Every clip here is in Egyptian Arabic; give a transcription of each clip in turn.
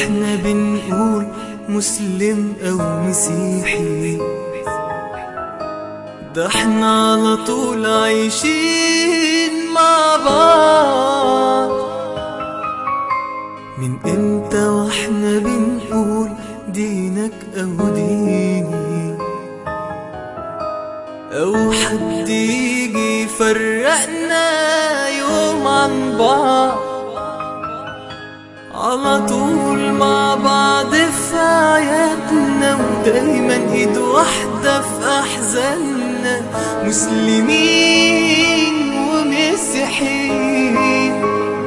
واحنا بنقول مسلم او مسيحي ده احنا على طول عايشين مع بعض من امتى واحنا بنقول دينك او ديني او حد يجي يفرقنا يوم عن بعض على طول مع بعض في حياتنا ودايما ايد واحدة في احزاننا مسلمين ومسيحيين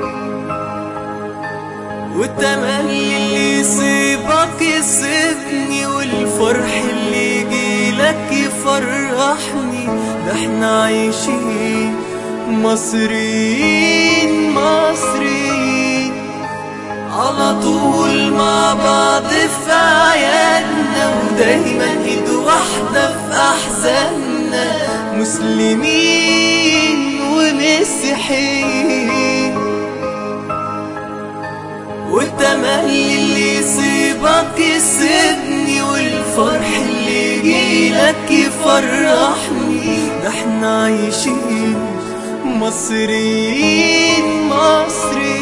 والتملي اللي يصيبك يصيبني والفرح اللي يجيلك يفرحني ده احنا عايشين مصريين مصريين على طول مع بعض في عيادنا ودايما ايد واحدة في احزاننا مسلمين ومسيحيين والتملي اللي يصيبك يسيبني والفرح اللي يجيلك يفرحني ده احنا عايشين مصريين مصريين